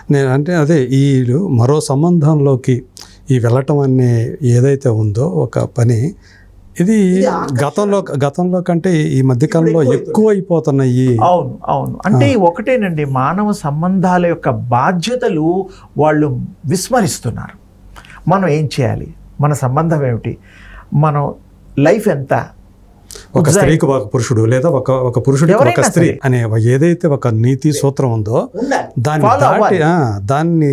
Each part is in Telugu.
నేను అంటే అదే వీళ్ళు మరో సంబంధంలోకి ఈ వెళ్ళటం అనే ఏదైతే ఉందో ఒక పని ఇది గతంలో గతంలో కంటే ఈ మధ్యకాలంలో ఎక్కువ అయిపోతున్నాయి అవును అవును అంటే ఒకటేనండి మానవ సంబంధాల యొక్క బాధ్యతలు వాళ్ళు విస్మరిస్తున్నారు మనం ఏం చేయాలి మన సంబంధం ఏమిటి మనం లైఫ్ ఎంత ఒక స్త్రీకి ఒక పురుషుడు లేదా ఒక ఒక పురుషుడికి ఒక ఎవరైనా స్త్రీ అనే ఏదైతే ఒక నీతి సూత్రం ఉందో దాన్ని Follow దాటి అవ్వాలి. ఆ, దాన్ని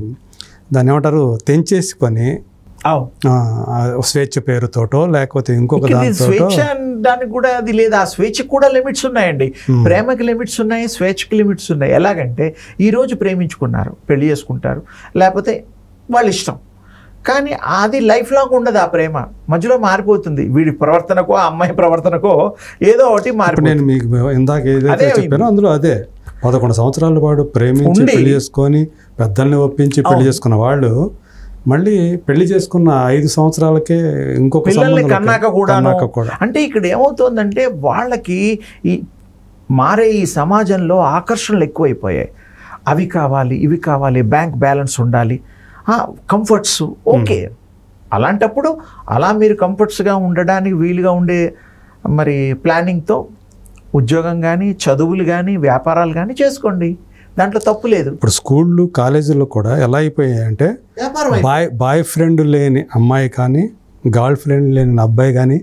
దాన్ని ఏమంటారు తెంచేసుకొని అవును ఆ, ఆ స్వేచ్ఛ పేరుతోటో లేకపోతే ఇంకొక ఇది దానితోటో స్వేచ్ఛ దానికి కూడా అది లేదు ఆ స్వేచ్ఛకు కూడా లిమిట్స్ ఉన్నాయండి ప్రేమకి లిమిట్స్ ఉన్నాయి స్వేచ్ఛకి లిమిట్స్ ఉన్నాయి ఎలాగంటే ఈ రోజు ప్రేమించుకున్నారు పెళ్లి చేసుకుంటారు లేకపోతే వాళ్ళ ఇష్టం కానీ అది లైఫ్ లాంగ్ ఉండదు ఆ ప్రేమ మధ్యలో మారిపోతుంది వీడి ప్రవర్తనకో ఆ అమ్మాయి ప్రవర్తనకో ఏదో ఒకటి ఇప్పుడు మారిపోతుంది నేను మీకు ఇందాక ఏదైతే అదే చెప్పానో అందులో అదే పదకొండు సంవత్సరాల వాడు ప్రేమించి ఉండి. పెళ్లి చేసుకొని పెద్దల్ని ఒప్పించి పెళ్లి చేసుకున్న వాళ్ళు మళ్ళీ పెళ్లి చేసుకున్న ఐదు సంవత్సరాలకే ఇంకొక పిల్లల్ని సంబంధంలోకి- కన్నాక కూడాను కన్నాక కూడా అంటే ఇక్కడ ఏమవుతోందంటే వాళ్ళకి ఈ మారే ఈ సమాజంలో ఆకర్షణలు ఎక్కువైపోయాయి అవి కావాలి ఇవి కావాలి బ్యాంక్ బ్యాలెన్స్ ఉండాలి కంఫర్ట్స్ ఓకే అలాంటప్పుడు అలా మీరు కంఫర్ట్స్గా ఉండడానికి వీలుగా ఉండే మరి ప్లానింగ్తో ఉద్యోగం కానీ చదువులు కానీ వ్యాపారాలు కానీ చేసుకోండి దాంట్లో తప్పు లేదు ఇప్పుడు స్కూళ్ళు కాలేజీల్లో కూడా ఎలా అయిపోయాయంటే వ్యాపారం బాయ్ బాయ్ ఫ్రెండ్ లేని అమ్మాయి కానీ గర్ల్ ఫ్రెండ్ లేని అబ్బాయి కానీ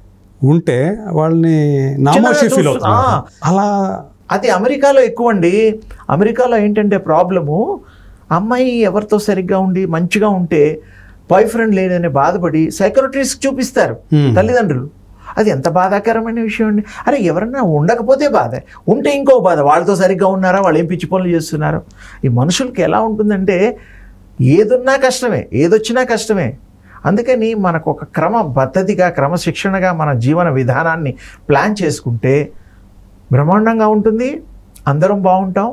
ఉంటే వాళ్ళని నామోషి ఫీల్ చూస్తు- అవుతున్నారు అలా అది అమెరికాలో ఎక్కువ అండి అమెరికాలో ఏంటంటే ప్రాబ్లము అమ్మాయి ఎవరితో సరిగ్గా ఉండి మంచిగా ఉంటే బాయ్ ఫ్రెండ్ లేదని బాధపడి సైకరోట్రిస్ట్ చూపిస్తారు Hmm. తల్లిదండ్రులు అది ఎంత బాధాకరమైన విషయం అండి అరే ఎవరన్నా ఉండకపోతే బాధ ఉంటే ఇంకో బాధ వాళ్ళతో సరిగ్గా ఉన్నారా వాళ్ళు ఏం పిచ్చి పనులు చేస్తున్నారు ఈ మనుషులకి ఎలా ఉంటుందంటే ఏదున్నా కష్టమే ఏదొచ్చినా కష్టమే అందుకని మనకు ఒక క్రమ పద్ధతిగా క్రమశిక్షణగా మన జీవన విధానాన్ని ప్లాన్ చేసుకుంటే బ్రహ్మాండంగా ఉంటుంది అందరం బాగుంటాం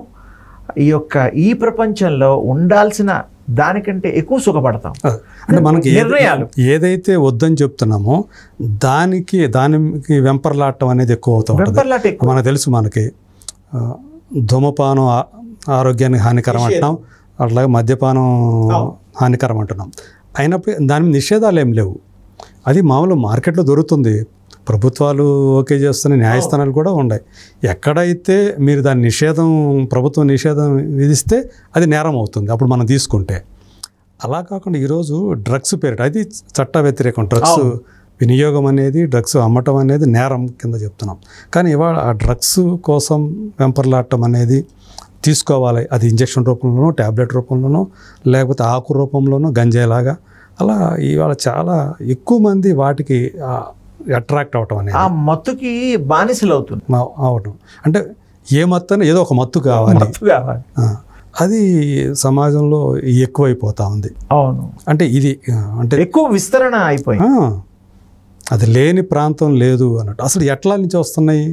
ఈ యొక్క ఈ ప్రపంచంలో ఉండాల్సిన దానికంటే ఎక్కువ సుఖపడతాం అంటే మనకి ఏది- నిర్ణయాలు. ఏదైతే వద్దని చెప్తున్నామో దానికి దానికి వెంపర్లాడటం అనేది ఎక్కువ అవుతూ ఉంటుంది వెంపర్లాట ఎక్కువ మనకు తెలుసు మనకి ఆ, ధూమపానం ఆ- ఆరోగ్యానికి హానికరం అంటున్నాం అట్లాగే మద్యపానం హానికరం అంటున్నాం అయినప్పుడు దాని మీద నిషేధాలు ఏం లేవు అది మామూలు మార్కెట్లో దొరుకుతుంది ప్రభుత్వాలు ఓకే చేస్తున్న న్యాయస్థానాలు కూడా ఉన్నాయి ఎక్కడైతే మీరు దాని నిషేధం ప్రభుత్వం నిషేధం విధిస్తే అది నేరం అవుతుంది అప్పుడు మనం తీసుకుంటే అలా కాకుండా ఈరోజు డ్రగ్స్ పేరిట అది చట్ట వ్యతిరేకం డ్రగ్స్ వినియోగం అనేది డ్రగ్స్ అమ్మటం అనేది నేరం కింద చెప్తున్నాం కానీ ఇవాళ ఆ డ్రగ్స్ కోసం వెంపర్లాడటం అనేది తీసుకోవాలి అది ఇంజెక్షన్ రూపంలోనో ట్యాబ్లెట్ రూపంలోనో లేకపోతే ఆకు రూపంలోనో గంజాయిలాగా అలా ఇవాళ చాలా ఎక్కువ మంది వాటికి అట్రాక్ట్ అవటం అనేది ఆ మత్తుకి బానిసలు అవుతుంది మా- అవటం అంటే ఏ మత్తు ఏదో ఒక మత్తు కావాలి మత్తు కావాలి ఆ, అది సమాజంలో ఎక్కువైపోతా ఉంది అవును అంటే ఇది ఆ, అంటే ఎక్కువ విస్తరణ అయిపోయింది ఆ, అది లేని ప్రాంతం లేదు అన్నట్టు అసలు ఎట్లా నుంచి వస్తున్నాయి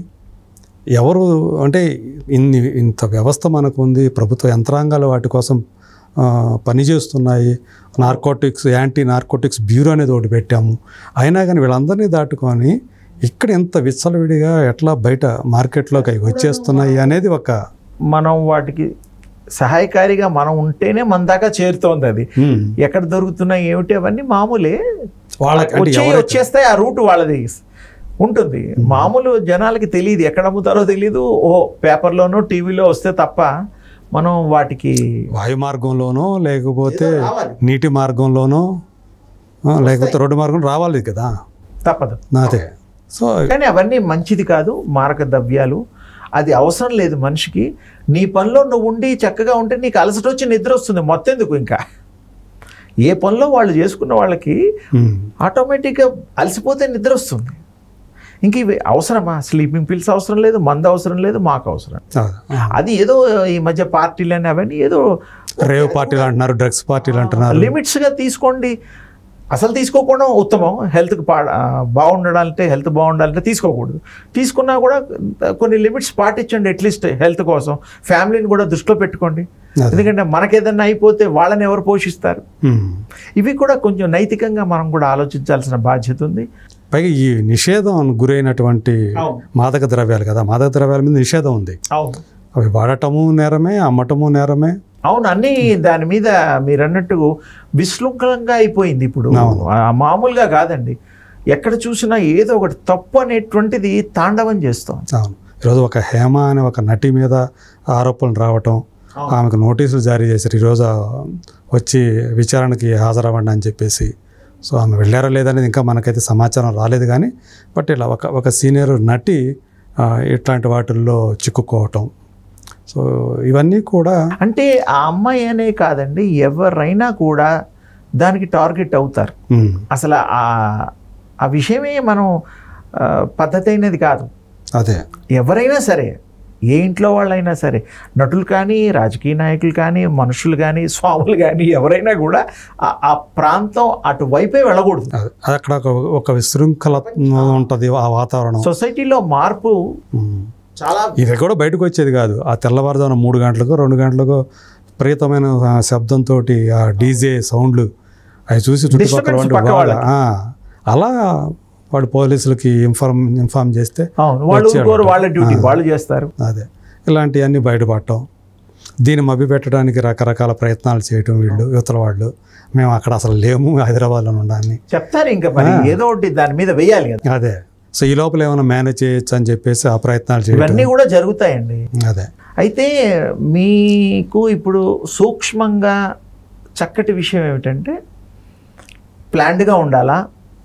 ఎవరు అంటే ఇన్ని ఇంత వ్యవస్థ మనకు ఉంది ప్రభుత్వ యంత్రాంగాలు వాటి కోసం ఆ, పనిచేస్తున్నాయి నార్కోటిక్స్ యాంటీ నార్కోటిక్స్ బ్యూరో అనేది ఒకటి పెట్టాము అయినా కానీ వీళ్ళందరినీ దాటుకొని ఇక్కడ ఎంత విచ్చలవిడిగా ఎట్లా బయట మార్కెట్లోకి అవి వచ్చేస్తున్నాయి అనేది ఒక మనం వాటికి సహాయకారిగా మనం ఉంటేనే మన దాకా చేరుతోంది అది ఉమ్, ఎక్కడ దొరుకుతున్నాయి ఏమిటి అవన్నీ మామూలే వాళ్ళకి అంటే వచ్చే ఎవరైతే వచ్చేస్తాయి ఆ రూట్ వాళ్ళది ఉంటుంది మామూలు జనాలకి తెలియదు ఎక్కడ అమ్ముతారో తెలియదు ఓ పేపర్లోనో టీవీలో వస్తే తప్ప మనం వాటికి వాయు మార్గంలోనో లేకపోతే ఏదో రావాలి. నీటి మార్గంలోనో ఆ, లేకపోతే రోడ్డు మార్గం రావాలి కదా తప్పదు నాదే సో కానీ అవన్నీ మంచిది కాదు మారక ద్రవ్యాలు అది అవసరం లేదు మనిషికి నీ పనిలో నువ్వు ఉండి చక్కగా ఉంటే నీకు అలసట వచ్చి నిద్ర వస్తుంది మొత్తం ఎందుకు ఇంకా ఏ పనిలో వాళ్ళు చేసుకున్న వాళ్ళకి ఉమ్, ఆటోమేటిక్గా అలసిపోతే నిద్ర వస్తుంది ఇంక ఇవి అవసరమా స్లీపింగ్ పిల్స్ అవసరం లేదు మందు అవసరం లేదు మాకు అవసరం అదే. ఆ. అది ఏదో ఈ మధ్య పార్టీలు అని అవన్నీ ఏదో రేవ్ పార్టీలు అంటున్నారు డ్రగ్స్ పార్టీలు అంటున్నారు లిమిట్స్గా తీసుకోండి అసలు తీసుకోకుండా ఉత్తమం హెల్త్కి పా బాగుండాలంటే హెల్త్ బాగుండాలంటే తీసుకోకూడదు తీసుకున్నా కూడా కొన్ని లిమిట్స్ పాటించండి అట్లీస్ట్ హెల్త్ కోసం ఫ్యామిలీని కూడా దృష్టిలో పెట్టుకోండి అదే. ఎందుకంటే మనకేదన్నా అయిపోతే వాళ్ళని ఎవరు పోషిస్తారు ఉమ్. ఇవి కూడా కొంచెం నైతికంగా మనం కూడా ఆలోచించాల్సిన బాధ్యత ఉంది పైగా ఈ నిషేధం గురైనటువంటి అవును. మాదక ద్రవ్యాలు కదా మాదక ద్రవ్యాల మీద నిషేధం ఉంది అవును అవి వాడటము నేరమే అమ్మటము నేరమే అవును అన్నీ దాని మీద మీరు అన్నట్టు విశృంఖలంగా అయిపోయింది ఇప్పుడు అవును. ఆ, మామూలుగా కాదండి ఎక్కడ చూసినా ఏదో ఒకటి తప్పు అనేటువంటిది తాండవం చేస్తాం అవును ఈరోజు ఒక హేమ అనే ఒక నటి మీద ఆరోపణలు రావటం ఆమెకు నోటీసులు జారీ చేశారు ఈరోజు ఆ వచ్చి విచారణకి హాజరవ్వండి అని చెప్పేసి సో ఆమె వెళ్ళారా లేదనేది ఇంకా మనకైతే సమాచారం రాలేదు కానీ బట్ ఇలా ఒక ఒక సీనియర్ నటి ఆ, ఇట్లాంటి వాటిల్లో చిక్కుకోవటం సో ఇవన్నీ కూడా అంటే ఆ అమ్మాయి అనే కాదండి ఎవరైనా కూడా దానికి టార్గెట్ అవుతారు ఉమ్, అసలు ఆ ఆ విషయమే మనం ఆ, పద్ధతి అయినది కాదు అదే ఎవరైనా సరే ఏ ఇంట్లో వాళ్ళైనా సరే నటులు కానీ రాజకీయ నాయకులు కానీ మనుషులు కానీ స్వాములు కానీ ఎవరైనా కూడా ఆ- ఆ ప్రాంతం అటువైపే వెళ్ళకూడదు అదే అక్కడ ఒక ఒక విశృంఖల ఉంటుంది ఆ వాతావరణం సొసైటీలో మార్పు ఉమ్. చాలా ఇది కూడా బయటకు వచ్చేది కాదు ఆ తెల్లవారుజామున మూడు గంటలకు రెండు గంటలకు విపరీతమైన ఆ శబ్దంతో ఆ డీజే సౌండ్లు అవి చూసి చుట్టుపక్కల Disturbance వాళ్ళు పక్క బాగా, ఆ, అలా వాడు పోలీసులకి ఇన్ఫార్మ్ ఇన్ఫార్మ్ చేస్తే అవును వాళ్ళు వచ్చాడు. ఊరుకోరు వాళ్ళ డ్యూటీ వాళ్ళు చేస్తారు అదే ఇలాంటివన్నీ బయటపడటం దీన్ని మభ్యపెట్టడానికి రకరకాల ప్రయత్నాలు చేయటం వీళ్ళు యువతల వాళ్ళు మేము అక్కడ అసలు లేము హైదరాబాద్లో ఉండాలని చెప్తారు ఇంకా మరి ఏదో ఒకటి దాని మీద వేయాలి కదా అదే సో ఈ లోపల ఏమైనా మేనేజ్ చేయొచ్చు అని చెప్పేసి ఆ ప్రయత్నాలు చేయటం ఇవన్నీ కూడా జరుగుతాయండి అదే అయితే మీకు ఇప్పుడు సూక్ష్మంగా చక్కటి విషయం ఏమిటంటే ప్లాన్డ్గా ఉండాలా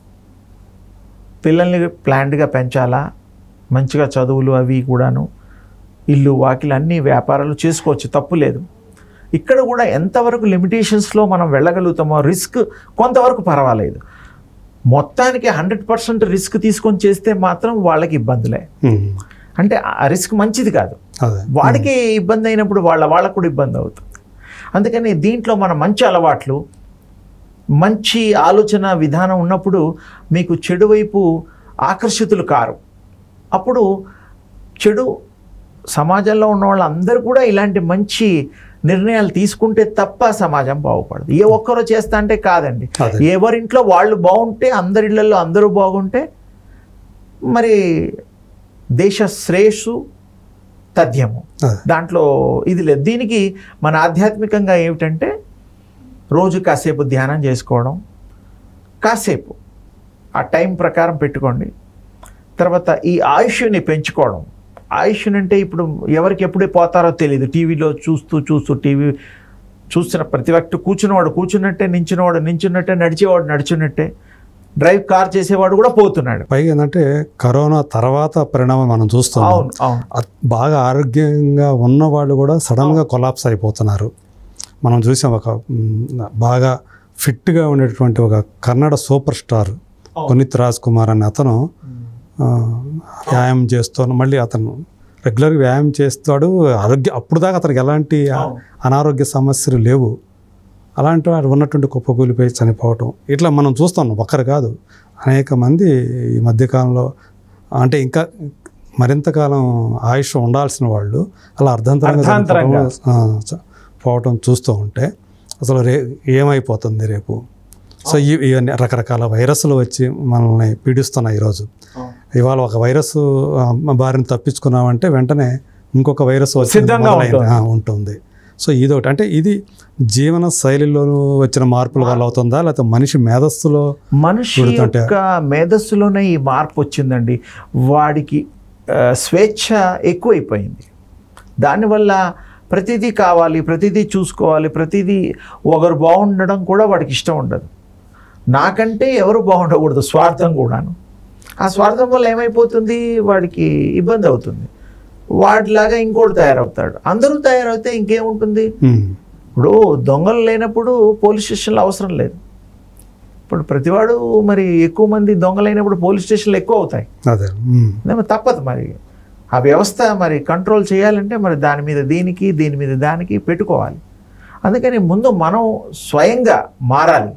పిల్లల్ని ప్లాన్డ్గా పెంచాలా మంచిగా చదువులు అవి కూడాను ఇల్లు వాకిలు అన్ని వ్యాపారాలు చేసుకోవచ్చు తప్పు లేదు ఇక్కడ కూడా ఎంతవరకు లిమిటేషన్స్లో మనం వెళ్ళగలుగుతామో రిస్క్ కొంతవరకు పర్వాలేదు మొత్తానికి హండ్రెడ్ పర్సెంట్ రిస్క్ తీసుకొని చేస్తే మాత్రం వాళ్ళకి ఇబ్బందులే ఉమ్. అంటే ఆ రిస్క్ మంచిది కాదు అదే వాడికి ఇబ్బంది అయినప్పుడు వాళ్ళ వాళ్ళకు కూడా ఇబ్బంది అవుతుంది అందుకని దీంట్లో మన మంచి అలవాట్లు మంచి ఆలోచన విధానం ఉన్నప్పుడు మీకు చెడు వైపు ఆకర్షితులు కారు అప్పుడు చెడు సమాజంలో ఉన్న వాళ్ళందరూ కూడా ఇలాంటి మంచి నిర్ణయాలు తీసుకుంటే తప్ప సమాజం బాగుపడదు ఏ ఒక్కరో చేస్తా అంటే కాదండి అదే ఎవరింట్లో వాళ్ళు బాగుంటే అందరి ఇళ్లలో అందరూ బాగుంటే మరి దేశ శ్రేయస్సు తథ్యము అదే దాంట్లో ఇది లేదు దీనికి మన ఆధ్యాత్మికంగా ఏమిటంటే రోజు కాసేపు ధ్యానం చేసుకోవడం కాసేపు ఆ టైం ప్రకారం పెట్టుకోండి తర్వాత ఈ ఆయుష్ని పెంచుకోవడం ఆయుష్ అంటే ఇప్పుడు ఎవరికి ఎప్పుడే పోతారో తెలియదు టీవీలో చూస్తూ చూస్తూ టీవీ చూస్తున్న ప్రతి వ్యక్తి కూర్చున్నవాడు కూర్చున్నట్టే నించున్నవాడు నించున్నట్టే నడిచేవాడు నడిచున్నట్టే డ్రైవ్ కార్ చేసేవాడు కూడా పోతున్నాడు పైగా ఏంటంటే కరోనా తర్వాత పరిణామం మనం చూస్తున్నాం అవును అవును అ- బాగా ఆరోగ్యంగా ఉన్న వాళ్ళు కూడా సడన్గా కొలాప్స్ అయిపోతున్నారు మనం చూసాం ఒక మ్, బాగా ఫిట్గా ఉండేటువంటి ఒక కన్నడ సూపర్ స్టార్ పునీత్ రాజ్ కుమార్ అనే అతను ఆ, వ్యాయామం చేస్తూ మళ్ళీ అతను రెగ్యులర్గా వ్యాయామం చేస్తాడు ఆరోగ్య అప్పుడు దాకా అతనికి ఎలాంటి ఆ- అవును. అనారోగ్య సమస్యలు లేవు అలాంటి వాడు ఉన్నటువంటి కుప్పకూలిపోయి చనిపోవటం ఇట్లా మనం చూస్తున్నాం ఒక్కరు కాదు అనేక మంది ఈ మధ్యకాలంలో అంటే ఇంకా మరింత కాలం ఆయుష్ ఉండాల్సిన వాళ్ళు అలా అర్ధాంతరంగా అర్ధాంతరంగా. చనిపోవడం, ఆ, చ- పోవటం చూస్తూ ఉంటే అసలు రే ఏమైపోతుంది రేపు సో ఇ- ఇవన్నీ రకరకాల వైరస్లు వచ్చి మనల్ని పీడిస్తున్నాయి ఈరోజు ఇవాళ ఒక వైరస్ ఆ, బారిన తప్పించుకున్నామంటే వెంటనే ఇంకొక వైరస్ వచ్చి సిద్ధంగా మొదలైంది. ఆ, ఉంటుంది సో ఇదొకటి అంటే ఇది జీవన శైలిలోనూ వచ్చిన మార్పుల వల్ల అవుతుందా లేకపోతే మనిషి మేధస్సులో మనిషి చూడుతుంటే- యొక్క మేధస్సులోనే ఈ మార్పు వచ్చిందండి వాడికి ఆ, స్వేచ్ఛ ఎక్కువైపోయింది దానివల్ల ప్రతిదీ కావాలి ప్రతిదీ చూసుకోవాలి ప్రతిదీ ఒకరు బాగుండడం కూడా వాడికి ఇష్టం ఉండదు నాకంటే ఎవరు బాగుండకూడదు స్వార్థం కూడాను ఆ స్వార్థం వల్ల ఏమైపోతుంది వాడికి ఇబ్బంది అవుతుంది వాడిలాగా ఇంకోటి తయారవుతాడు అందరూ తయారవుతే ఇంకేముంటుంది ఉమ్, ఇప్పుడు దొంగలు లేనప్పుడు పోలీస్ స్టేషన్లో అవసరం లేదు ఇప్పుడు ప్రతివాడు మరి ఎక్కువ మంది దొంగలైనప్పుడు పోలీస్ స్టేషన్లు ఎక్కువ అవుతాయి అదే ఉమ్, ఏమో తప్పదు మరి ఆ వ్యవస్థ మరి కంట్రోల్ చేయాలంటే మరి దాని మీద దీనికి దీని మీద దానికి పెట్టుకోవాలి అందుకని ముందు మనం స్వయంగా మారాలి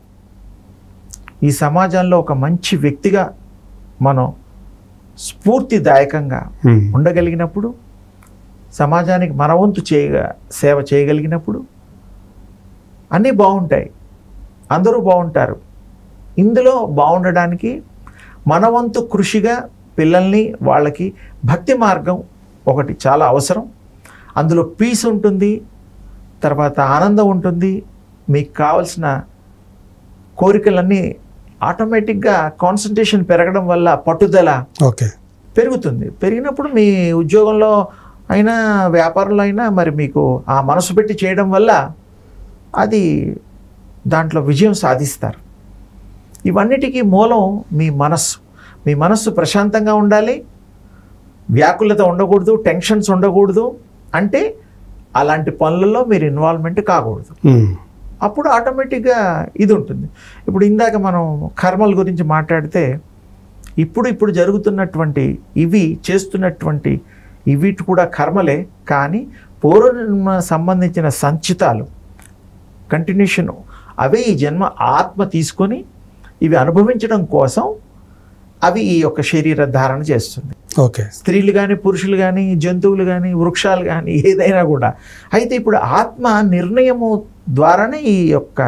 ఈ సమాజంలో ఒక మంచి వ్యక్తిగా మనం స్ఫూర్తిదాయకంగా ఉమ్, ఉండగలిగినప్పుడు సమాజానికి మన వంతు చేయగ సేవ చేయగలిగినప్పుడు అన్నీ బాగుంటాయి అందరూ బాగుంటారు ఇందులో బాగుండడానికి మన వంతు కృషిగా పిల్లల్ని వాళ్ళకి భక్తి మార్గం ఒకటి చాలా అవసరం అందులో పీస్ ఉంటుంది తర్వాత ఆనందం ఉంటుంది మీకు కావలసిన కోరికలన్నీ ఆటోమేటిక్గా కాన్సన్ట్రేషన్ పెరగడం వల్ల పట్టుదల ఓకే పెరుగుతుంది పెరిగినప్పుడు మీ ఉద్యోగంలో అయినా వ్యాపారంలో అయినా మరి మీకు ఆ మనసు పెట్టి చేయడం వల్ల అది దాంట్లో విజయం సాధిస్తారు ఇవన్నిటికీ మూలం మీ మనస్సు మీ మనస్సు ప్రశాంతంగా ఉండాలి వ్యాకులత ఉండకూడదు టెన్షన్స్ ఉండకూడదు అంటే అలాంటి పనులలో మీరు ఇన్వాల్వ్మెంట్ కాకూడదు ఉమ్. అప్పుడు ఆటోమేటిక్గా ఇది ఉంటుంది ఇప్పుడు ఇందాక మనం కర్మల గురించి మాట్లాడితే ఇప్పుడు ఇప్పుడు జరుగుతున్నటువంటి ఇవి చేస్తున్నటువంటి ఇవి కూడా కర్మలే కానీ పూర్వ సంబంధించిన సంచితాలు కంటిన్యూషన్ అవే ఈ జన్మ ఆత్మ తీసుకొని ఇవి అనుభవించడం కోసం అవి ఈ యొక్క శరీర ధారణ చేస్తుంది ఓకే స్త్రీలు కానీ పురుషులు కానీ జంతువులు కానీ వృక్షాలు కానీ ఏదైనా కూడా అయితే ఇప్పుడు ఆత్మ నిర్ణయము ద్వారానే ఈ యొక్క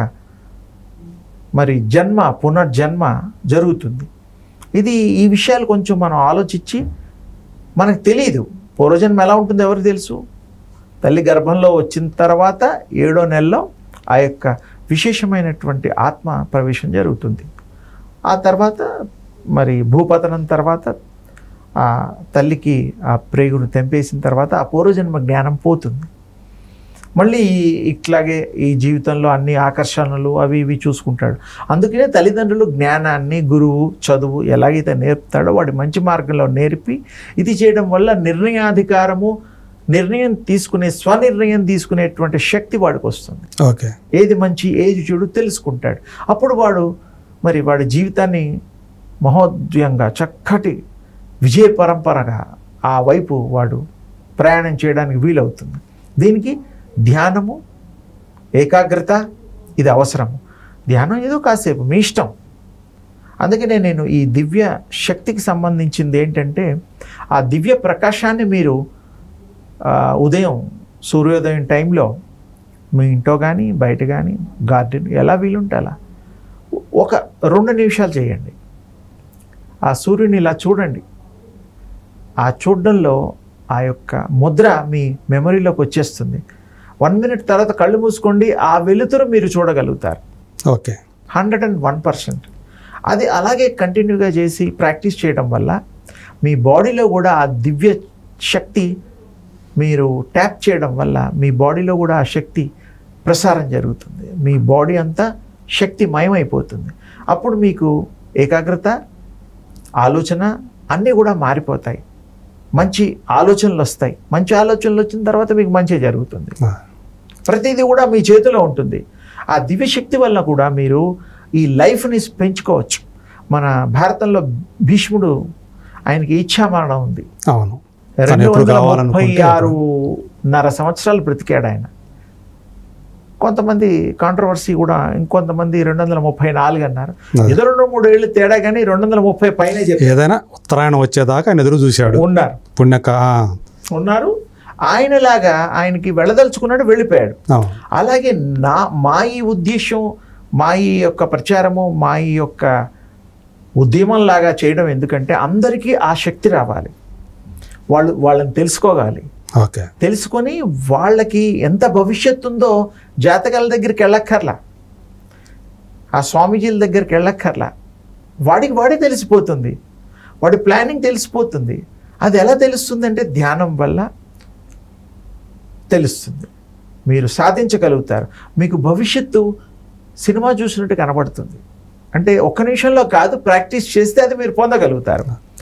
మరి జన్మ పునర్జన్మ జరుగుతుంది ఇది ఈ విషయాలు కొంచెం మనం ఆలోచించి మనకు తెలియదు పూర్వజన్మ ఎలా ఉంటుందో ఎవరికి తెలుసు తల్లి గర్భంలో వచ్చిన తర్వాత ఏడో నెలలో ఆ యొక్క విశేషమైనటువంటి ఆత్మ ప్రవేశం జరుగుతుంది ఆ తర్వాత మరి భూపతనం తర్వాత ఆ తల్లికి ఆ ప్రేగును తెంపేసిన తర్వాత ఆ పూర్వజన్మ జ్ఞానం పోతుంది మళ్ళీ ఈ- ఇట్లాగే ఈ జీవితంలో అన్ని ఆకర్షణలు అవి ఇవి చూసుకుంటాడు అందుకనే తల్లిదండ్రులు జ్ఞానాన్ని గురువు చదువు ఎలాగైతే నేర్పుతాడో వాడి మంచి మార్గంలో నేర్పి ఇది చేయడం వల్ల నిర్ణయాధికారము నిర్ణయం తీసుకునే స్వనిర్ణయం తీసుకునేటువంటి శక్తి వాడికి వస్తుంది ఓకే ఏది మంచి ఏది చెడు తెలుసుకుంటాడు అప్పుడు వాడు మరి వాడి జీవితాన్ని మహోద్యంగా చక్కటి విజయ పరంపరగా ఆ వైపు వాడు ప్రయాణం చేయడానికి వీలవుతుంది దీనికి ధ్యానము ఏకాగ్రత ఇది అవసరము ధ్యానం ఏదో కాసేపు మీ ఇష్టం అందుకనే నేను ఈ దివ్య శక్తికి సంబంధించింది ఏంటంటే ఆ దివ్య ప్రకాశాన్ని మీరు ఆ, ఉదయం సూర్యోదయం టైంలో మీ ఇంట్లో కానీ బయట కానీ గార్డెన్ ఎలా వీలుంటే అలా ఒక రెండు నిమిషాలు చేయండి ఆ సూర్యుని ఇలా చూడండి ఆ చూడడంలో ఆ యొక్క ముద్ర మీ మెమరీలోకి వచ్చేస్తుంది వన్ మినిట్ తర్వాత కళ్ళు మూసుకోండి ఆ వెలుతురు మీరు చూడగలుగుతారు okay hundred and one percent అది అలాగే కంటిన్యూగా చేసి ప్రాక్టీస్ చేయడం వల్ల మీ బాడీలో కూడా ఆ దివ్య శక్తి మీరు ట్యాప్ చేయడం వల్ల మీ బాడీలో కూడా ఆ శక్తి ప్రసారం జరుగుతుంది మీ బాడీ అంతా శక్తి మయమైపోతుంది అప్పుడు మీకు ఏకాగ్రత ఆలోచన అన్నీ కూడా మారిపోతాయి మంచి ఆలోచనలు వస్తాయి మంచి ఆలోచనలు వచ్చిన తర్వాత మీకు మంచి జరుగుతుంది ఆ, ప్రతిదీ కూడా మీ చేతిలో ఉంటుంది ఆ దివ్యశక్తి వల్ల కూడా మీరు ఈ లైఫ్ని పెంచుకోవచ్చు మన భారతంలో భీష్ముడు ఆయనకి ఇచ్ఛామరణం ఉంది అవును తను రెండు ఎప్పుడు వందల ముప్పై కావాలనుకుంటే ఆరున్నర సంవత్సరాలు బ్రతికాడు ఆయన కొంతమంది కాంట్రవర్సీ కూడా ఇంకొంతమంది రెండు వందల ముప్పై నాలుగు అన్నారు అదే. ఏదో రెండు మూడు ఏళ్ళు తేడా కానీ రెండు వందల ముప్పై పైన చెప్పి ఏదైనా ఉత్తరాయణం వచ్చేదాకా ఆయన ఎదురు చూశాడు ఉన్నారు పుణ్యక ఆ, ఉన్నారు ఆయనలాగా ఆయనకి వెళ్ళదలుచుకున్నాడు వెళ్ళిపోయాడు అవును అలాగే నా మా ఈ ఉద్దేశం మా ఈ యొక్క ప్రచారము మా ఈ యొక్క ఉద్యమంలాగా చేయడం ఎందుకంటే అందరికీ ఆ శక్తి రావాలి వాళ్ళు వాళ్ళని తెలుసుకోగాలి ఓకే తెలుసుకొని వాళ్ళకి ఎంత భవిష్యత్తు ఉందో జాతకాల దగ్గరికి వెళ్ళక్కర్లా ఆ స్వామీజీల దగ్గరికి వెళ్ళక్కర్లా వాడికి వాడే తెలిసిపోతుంది వాడి ప్లానింగ్ తెలిసిపోతుంది అది ఎలా తెలుస్తుందంటే ధ్యానం వల్ల తెలుస్తుంది మీరు సాధించగలుగుతారు మీకు భవిష్యత్తు సినిమా చూసినట్టు కనబడుతుంది అంటే ఒక్క నిమిషంలో కాదు ప్రాక్టీస్ చేస్తే అది మీరు పొందగలుగుతారు